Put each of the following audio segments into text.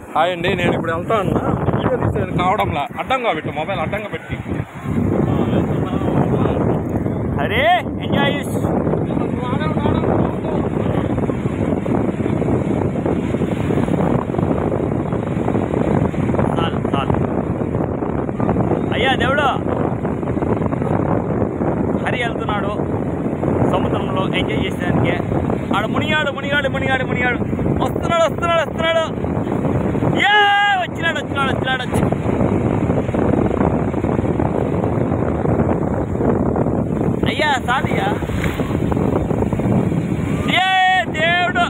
Hi అండి నేను ఇప్పుడు వెళ్తా ఉన్నా వీడియో తీసేది కావడంలా అడ్డంగా పెట్టు మొబైల్ అడ్డంగా పెట్టి అరే ఎంజాయ్ చాలు చాలు అయ్యా దేవుడు హరి వెళ్తున్నాడు సముద్రంలో ఎంజాయ్ చేసేదానికి ఆడ మునిగాడు మునిగాడు మునిగాడు మునిగాడు వస్తున్నాడు వస్తున్నాడు వస్తున్నాడు ఏ వచ్చినాడు వచ్చినాడు వచ్చినాడు వచ్చి అయ్యా సాదియా ఏ దేవుడు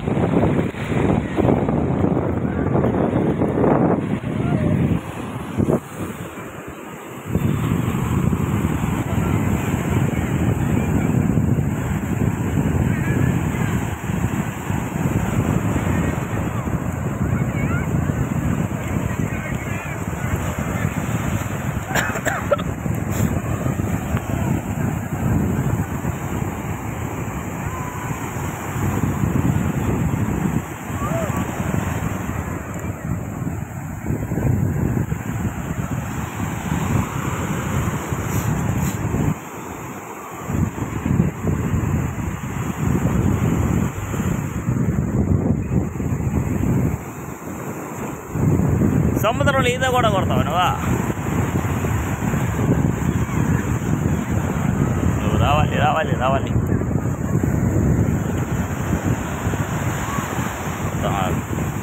సముద్రంలో ఈత కూడా కొడతావు నువ్వా నువ్వు రావాలి రావాలి రావాలి తా-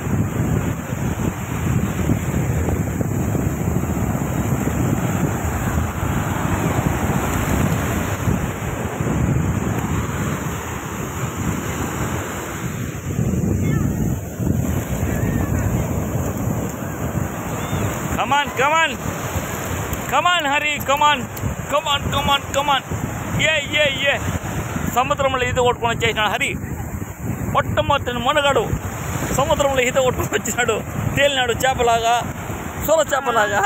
Come on, come on. Come on, Hari, come on. Come on, come on, come on. Yeah, yeah, yeah. సముద్రంలో ఈత కొట్టుకొని వచ్చేసినాడు హరి మొట్టమొదటి మునగాడు సముద్రంలో ఈత కొట్టుకొని వచ్చినాడు తేలినాడు చేపలాగా సొర చేపలాగా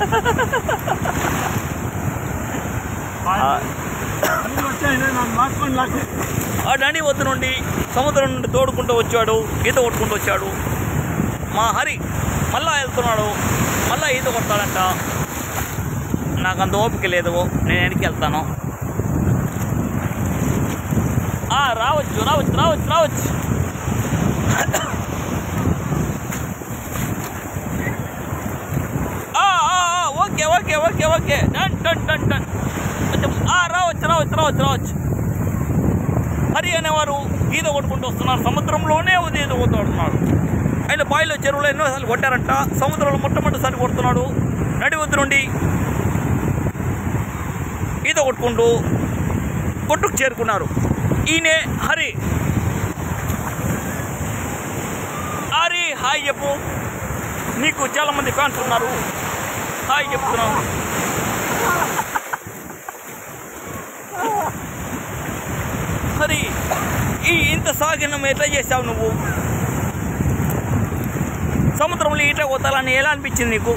ఆ డండి వద్ద నుండి సముద్రం నుండి తోడుకుంటూ వచ్చాడు ఈత కొట్టుకుంటూ వచ్చాడు మా హరి మళ్ళా వెళ్తున్నాడు మళ్ళా ఈత కొడతాడంట నాకు అంత ఓపిక లేదు నేను వెనక్కి వెళ్తాను ఆ, రావచ్చు రావచ్చు రావచ్చు రావచ్చు ఆ, ఆ, ఆ, okay okay okay okay done done done done కొంచెం ఆ, రావచ్చు రావచ్చు రావచ్చు రావచ్చు హరి అనేవారు ఈత కొట్టుకుంటూ వస్తున్నారు సముద్రంలోనే ఈత కొడుతున్నాడు ఆయన బాయిలో చెరువులో ఎన్నోసార్లు కొట్టారంట సముద్రంలో మొట్టమొదటిసారి కొడుతున్నాడు నడి వద్దు నుండి ఈత కొట్టుకుంటూ కొట్టుకు చేరుకున్నారు ఈయనే హరి హరి హాయ్ చెప్పు నీకు చాలా మంది ఫ్యాన్స్ ఉన్నారు హాయ్ చెప్తున్నాను హరి ఈ ఇంత సాగినం ఎట్లా చేసావు నువ్వు సముద్రంలో ఈట కొట్టాలని ఎలా అనిపించింది నీకు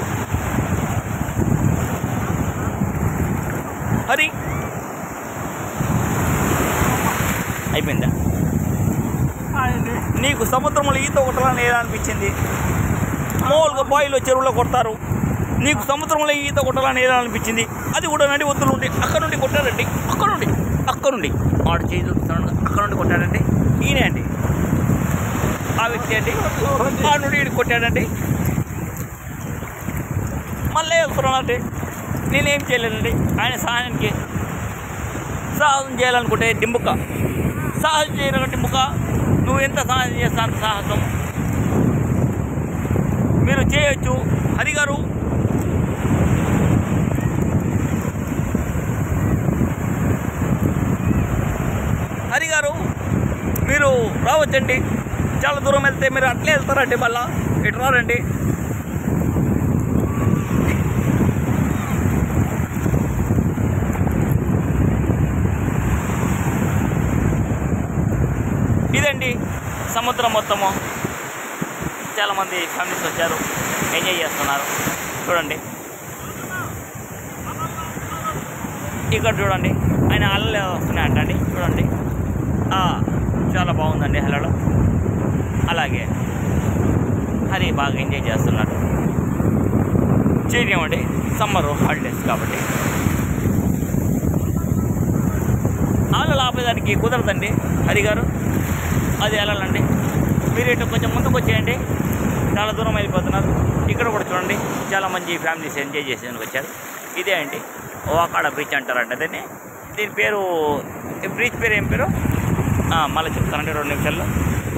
హరి అయిపోయిందా నీకు సముద్రంలో ఈత కొట్టాలని ఎలా అనిపించింది మామూలుగా బాయిలో చెరువులో కొడతారు నీకు సముద్రంలో ఈత కొట్టాలని ఎలా అనిపించింది అది కూడా నడి ఒత్తులు ఉండి అక్కడ నుండి కొట్టాడండి అక్కడ నుండి అక్కడ నుండి వాడు చేయి చూపిస్తున్నాడు అక్కడ నుండి కొట్టాడండి ఈయనే అండి ఆ వ్యక్తి అండి ఆ నుండి ఈడు కొట్టాడండి మళ్ళీ వెళ్తున్నానండి నేనేం చేయలేదండి ఆయన సహాయానికి సాహసం చేయాలనుకుంటే డింబుక సాహసం చేయను డింబుక నువ్వు ఎంత సహాయం చేస్తాను సాహసం మీరు చేయొచ్చు హరి గారు హరి గారు మీరు రావచ్చండి చాలా దూరం వెళ్తే మీరు అట్లే వెళ్తారండి మళ్ళా ఇటు రారండి ఇదండి సముద్రం మొత్తము చాలామంది ఫ్యామిలీస్ వచ్చారు ఎంజాయ్ చేస్తున్నారు చూడండి ఇక్కడ చూడండి ఆయన అలలు వస్తున్నాయంట అండి చూడండి ఆ, చాలా బాగుందండి అలలు అలాగే హరి బాగా ఎంజాయ్ చేస్తున్నాడు చేయనివ్వండి సమ్మర్ హాలిడేస్ కాబట్టి ఆలు ఆపేదానికి కుదరదండి హరి గారు అది వెళ్ళాలండి మీరు ఇటు కొంచెం ముందుకు వచ్చేయండి చాలా దూరం వెళ్ళిపోతున్నారు ఇక్కడ కూడా చూడండి చాలా మంచి ఫ్యామిలీస్ ఎంజాయ్ చేసేందుకు వచ్చారు ఇదే అండి ఓకాడ బీచ్ అంటారంట దీన్ని దీని పేరు ఈ బ్రీచ్ పేరు ఏం పేరు ఆ, మళ్ళీ చెప్తానండి రెండు నిమిషాల్లో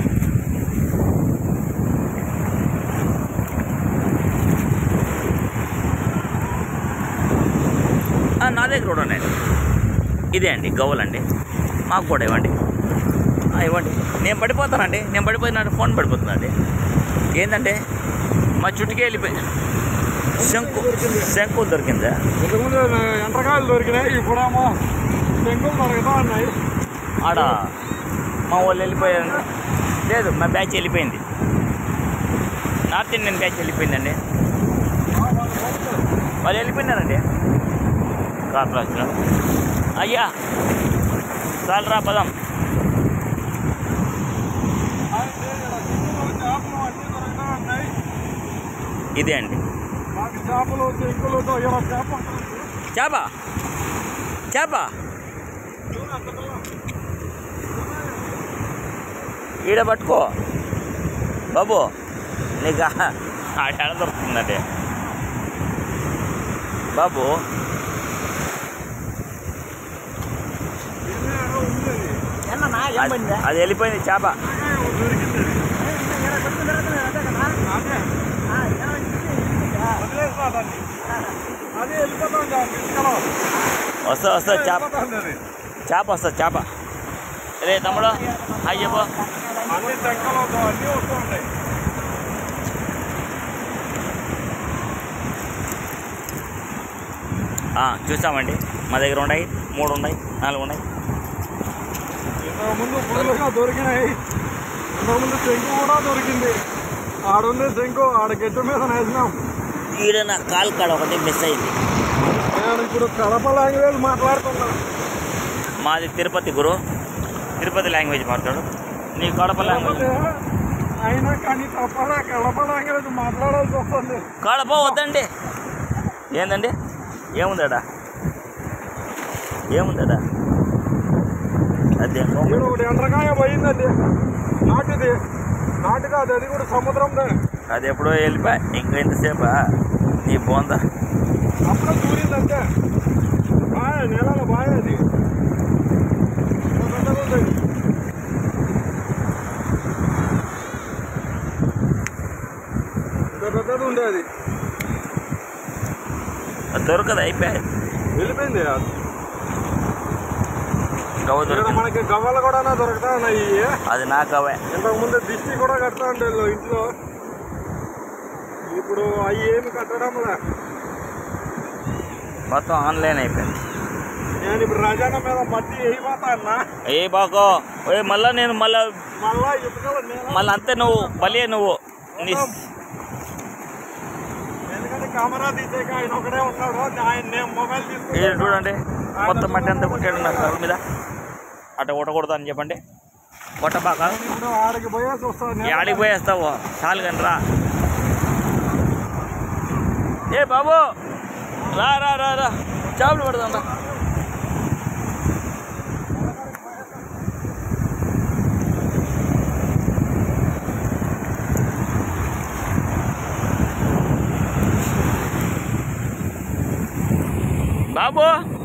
ఆ, నా దగ్గర కూడా ఉన్నాయండి ఇదే అండి గవ్వలండి మాకు కూడా ఇవ్వండి ఆ, ఇవ్వండి నేను పడిపోతానండి నేను పడిపోయిన ఫోన్ పడిపోతుందండి ఏంటంటే మా చుట్టుకే వెళ్ళిపోయి శంకు శంకు దొరికిందా ఇంతకుముందు ఎంటకాయలు దొరికినాయి ఇప్పుడేమో శంకులు దొరుకుతా ఉన్నాయి ఆడ మా వాళ్ళు వెళ్ళిపోయారు లేదు మా బ్యాచ్ వెళ్ళిపోయింది నార్త్ ఇండియన్ బ్యాచ్ వెళ్ళిపోయిందండి వాళ్ళు వెళ్ళిపోయినారండి కార్పొరేషన్ అయ్యా చాలరా పదం చేపలు అన్నీ దొరుకుతా ఉన్నాయి ఇదే అండి మాకు చేపలు శంకులు ఇరవై చేప ఉంటుంది. చేప చేప ఈడ పట్టుకో బాబు నీకు ఆడ దొరుకుతుందండి బాబు ఇదే ఏదో ఉంది అది. అది అది వెళ్ళిపోయింది చేప దొరికింది అదే. వదిలేస్తా దాన్ని. అదే వెళ్ళిపోతాం దాన్ని తీసుకెళ్ళం. వస్తా వస్తా చేప వెళ్ళిపోతాం అది. చేప వస్తా చేప రే తమ్ముడు హాయ్ చెప్పు అన్ని చెక్కలు అన్నీ వస్తూ ఉంటాయి ఆ, చూసామండి మా దగ్గర ఉన్నాయి మూడు ఉన్నాయి నాలుగు ఉన్నాయి ఇంతకుముందు ఫుల్గా దొరికినాయి ఇంతకుముందు శంకు కూడా దొరికింది ఆడుంది శంకు ఆడ గట్టు మీద వేసినాం ఈడ నా కాల్ కాడ ఒకటి మిస్ అయింది నేను ఇప్పుడు కడప లాంగ్వేజ్ మాట్లాడుతున్నా మాది తిరుపతి గురు తిరుపతి లాంగ్వేజ్ మాట్లాడు నీ కడప లాంగ్వేజ్ అయినా కానీ తప్పడా కడప లాంగ్వేజ్ మాట్లాడాల్సి వస్తుంది కడప వద్దండి ఏందండి ఏముందడా ఏముందడా అదే ఇక్కడ ఒకటి ఎండ్రకాయ పోయిందండి నాటిది నాటు కాదు అది కూడా సముద్రందే అది ఎప్పుడో వెళ్ళిపోయా ఇంకా ఎంతసేపా నీ బోంద అప్పుడే దూరిందంటే బాయ్ నెలలో బాయ్ అది ఇంత పెద్దగా ఉంది. ఇంత పెద్దది ఉండేది అది దొరకదు అయిపోయాయి వెళ్ళిపోయింది గవ్వ ఇక్కడ దొరికింది మనకి గవ్వలు కూడా దొరుకుతా ఉన్నాయి అది నా గవ్వే ఇంతకు ముందు దిష్టి కూడా కడతా ఉండే ఇంట్లో ఇప్పుడు అవి ఏమి కట్టడంలే మొత్తం ఆన్లైన్ అయిపోయింది నేను ఇప్పుడు రజాన మీద మట్టి వేయిపోతా అన్న ఏ బాకో ఏ మళ్ళా నేను మళ్ళా మళ్ళా ఇటుకలు నేల మళ్ళీ అంతే నువ్వు బలియే నువ్వు నీ ఎందుకంటే కెమెరా తీసేక ఆయన ఒకడే ఉన్నాడు ఆయన నేను మొబైల్ ఇది తీసుకుంటాను చూడండి మొత్తం మట్టి అంతా కొట్టాడు నా కారు మీద అట్ట కొట్టకూడదు అని చెప్పండి కొట్టబాక ఇప్పుడు ఆడికి పోయేసి వస్తాను ఆడికి పోయేస్తావు చాలు కానీ రా ఏ బాబు రా రా రా రా చేపలు పడదాం రా బాబు